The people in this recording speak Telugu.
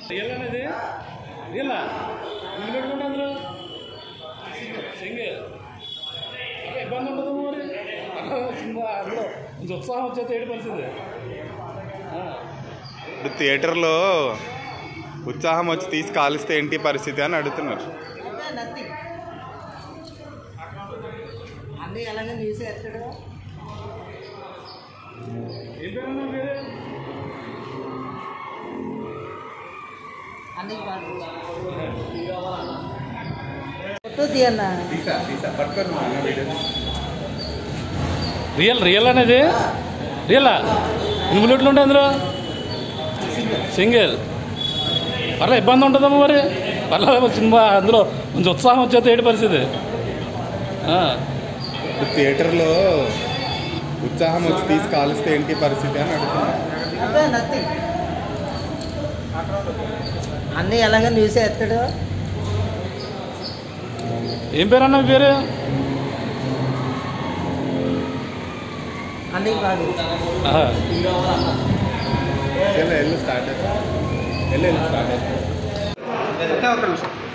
రియల్ అనేది రియలా ఇల్లు పెట్టుకుంటే అందులో సింగిల్ అదే ఇబ్బంది ఉండదు మరి సినిమా అందులో కొంచెం ఉత్సాహం వచ్చేది ఏడు పరిస్థితి ఆ. ఇప్పుడు థియేటర్లో ఉత్సాహం వచ్చి తీసి కాలిస్తే ఏంటి పరిస్థితి అని అడుగుతున్నారు నథింగ్ అన్నీ అలాగే న్యూస్ ఎత్తాడు ఏం పేరు అన్నా పేరు అన్నీ బాగా ఫోటో తీయన్నా రియల్ రియల్ అనేది రియలా ఎన్ని బుల్లెట్లు ఉంటాయి అందులో సింగిల్ పర్లేదు ఇబ్బంది ఉంటుందమ్మా మరి పర్లేదు సినిమా అందులో కొంచెం ఉత్సాహం వచ్చేది ఏడు పరిస్థితి ఆ. ఇప్పుడు థియేటర్లో ఉత్సాహం వచ్చి తీసి కాలిస్తే ఏంటి పరిస్థితి అని అడుగుతున్నారు అదే నథింగ్ అన్నీ అలాగే న్యూస్ ఎత్తాడు ఏం పేరు అన్న మీ పేరు అన్నీ బాగా ఆహా. వెళ్ళు వెళ్ళు స్టార్ట్ వెళ్ళు వెళ్ళు స్టార్ట్